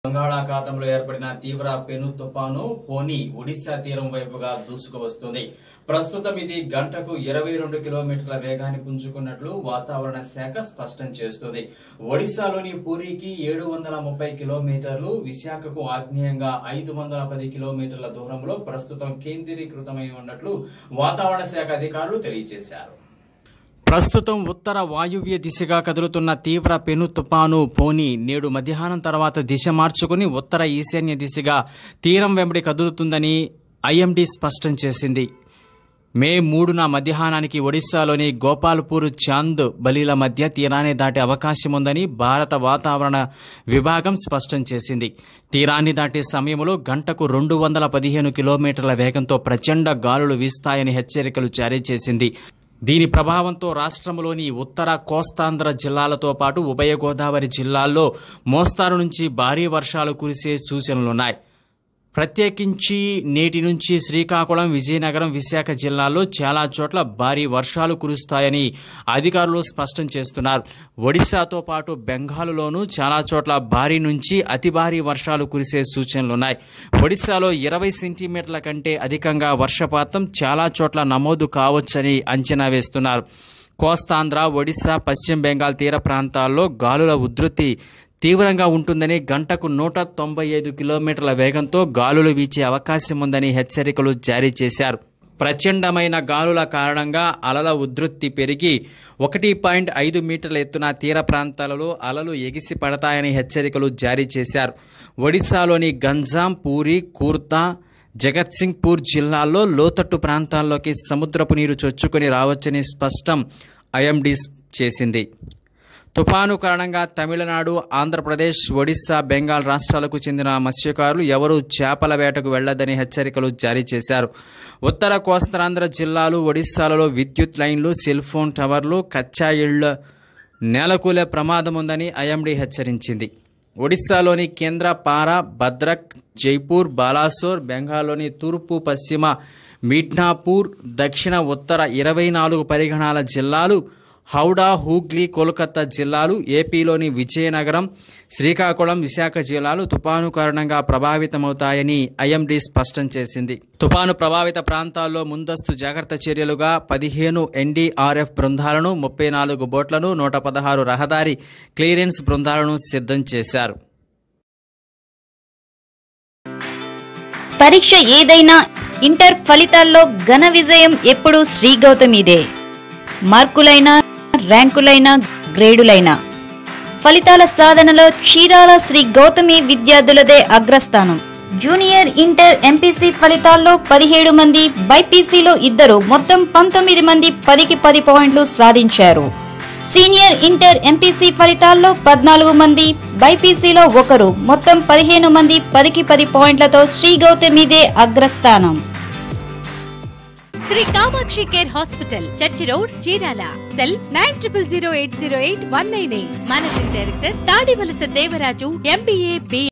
బంగాళాఖాతంలో ఏర్పడిన తీవ్ర పెను తుపాను పోని ఒడిశా తీరం వైపుగా దూసుకు వస్తుంది ప్రస్తుతం ఇది గంటకు ఇరవై రెండు కిలోమీటర్ల వేగాన్ని పుంజుకున్నట్లు వాతావరణ శాఖ స్పష్టం చేస్తుంది ఒడిశాలోని పూరికి ఏడు వందల ముప్పై కిలోమీటర్లు విశాఖకు ఆగ్నేయంగా ఐదు వందల పది కిలోమీటర్ల దూరంలో ప్రస్తుతం కేంద్రీకృతమై ఉన్నట్లు వాతావరణ శాఖ అధికారులు తెలియజేశారు ప్రస్తుతం ఉత్తర వాయువ్య దిశగా కదులుతున్న తీవ్ర పెను తుపాను పోని నేడు మధ్యాహ్నం తర్వాత దిశ మార్చుకుని ఉత్తర ఈశాన్య దిశగా తీరం వెంబడి కదులుతుందని ఐఎండీ స్పష్టం చేసింది మే మూడున మధ్యాహ్నానికి ఒడిశాలోని గోపాల్పూర్ చాంద్ బలీల మధ్య తీరాన్ని దాటే అవకాశం ఉందని భారత వాతావరణ విభాగం స్పష్టం చేసింది తీరాన్ని దాటే సమయంలో గంటకు రెండు వందల పదిహేను కిలోమీటర్ల వేగంతో ప్రచండ గాలులు వీస్తాయని హెచ్చరికలు జారీ చేసింది దీని ప్రభావంతో రాష్ట్రంలోని ఉత్తర కోస్తాంధ్ర జిల్లాలతో పాటు ఉభయ గోదావరి జిల్లాల్లో మోస్తారు నుంచి భారీ వర్షాలు కురిసే సూచనలున్నాయి ప్రత్యేకించి నేటి నుంచి శ్రీకాకుళం విజయనగరం విశాఖ జిల్లాల్లో చాలా చోట్ల భారీ వర్షాలు కురుస్తాయని అధికారులు స్పష్టం చేస్తున్నారు ఒడిశాతో పాటు బెంగాలులోనూ చాలా చోట్ల భారీ నుంచి అతి భారీ వర్షాలు కురిసే సూచనలున్నాయి ఒడిశాలో ఇరవై సెంటీమీటర్ల కంటే అధికంగా వర్షపాతం చాలా చోట్ల నమోదు కావచ్చని అంచనా వేస్తున్నారు కోస్తాంధ్ర ఒడిశా పశ్చిమ బెంగాల్ తీర ప్రాంతాల్లో గాలుల ఉధృతి తీవ్రంగా ఉంటుందని గంటకు నూట తొంభై ఐదు కిలోమీటర్ల వేగంతో గాలులు వీచే అవకాశం ఉందని హెచ్చరికలు జారీ చేశారు ప్రచండమైన గాలుల కారణంగా అలల ఉధృతి పెరిగి ఒకటి పాయింట్ ఐదు మీటర్ల ఎత్తున తీర ప్రాంతాలలో అలలు ఎగిసి పడతాయని హెచ్చరికలు జారీ చేశారు ఒడిశాలోని గంజాం పూరి కూర్తా జగత్సింగ్పూర్ జిల్లాల్లో లోతట్టు ప్రాంతాల్లోకి సముద్రపు నీరు చొచ్చుకొని రావచ్చని స్పష్టం ఐఎండీ చేసింది తుఫాను కారణంగా తమిళనాడు ఆంధ్రప్రదేశ్ ఒడిశా బెంగాల్ రాష్ట్రాలకు చెందిన మత్స్యకారులు ఎవరూ చేపల వేటకు వెళ్లదని హెచ్చరికలు జారీ చేశారు ఉత్తర కోస్తాంధ్ర జిల్లాలు ఒడిశాలలో విద్యుత్ లైన్లు సెల్ ఫోన్ టవర్లు కచ్చా ఇళ్ల నేలకూలే ప్రమాదం ఉందని ఐఎండీ హెచ్చరించింది ఒడిశాలోని కేంద్ర పారా భద్రక్ జైపూర్ బాలాసోర్ బెంగాల్లోని తూర్పు పశ్చిమ మిడ్నాపూర్ దక్షిణ ఉత్తర ఇరవై నాలుగు పరిగణాల జిల్లాలు హౌడా హూగ్లీ కోల్కతా జిల్లాలు ఏపీలోని విజయనగరం శ్రీకాకుళం విశాఖ జిల్లాలు తుపాను కారణంగా ప్రభావితమవుతాయని ఐఎండీ స్పష్టం చేసింది తుపాను ప్రభావిత ప్రాంతాల్లో ముందస్తు జాగ్రత్త చర్యలుగా పదిహేను ఎన్డీఆర్ఎఫ్ బృందాలను ముప్పై నాలుగు బోట్లను నూట పదహారు రహదారి క్లియరెన్స్ బృందాలను సిద్ధం చేశారు పరీక్ష ఏదైనా ఇంటర్ ఫలితాల్లో ఘన విజయం ఎప్పుడూ శ్రీ గౌతమిదే మార్కులైనా ర్యాంకులైనా గ్రేడులైనా ఫలితాల సాధనలో చీరాల శ్రీ గౌతమి విద్యార్థులదే అగ్రస్థానం జూనియర్ ఇంటర్ ఎంపీసీ ఫలితాల్లో పదిహేడు మంది బైపీసీలో ఇద్దరు మొత్తం పంతొమ్మిది మంది పదికి పది పాయింట్లు సాధించారు సీనియర్ ఇంటర్ ఎంపీసీ ఫలితాల్లో పద్నాలుగు మంది బైపీసీలో ఒకరు మొత్తం పదిహేను మంది పదికి పది పాయింట్లతో శ్రీ గౌతమిదే అగ్రస్థానం Sri Kamakshi care hospital church road Chirala cell nine triple zero eight zero eight one nine eight managing director Tadivalasa Devaraju MBA B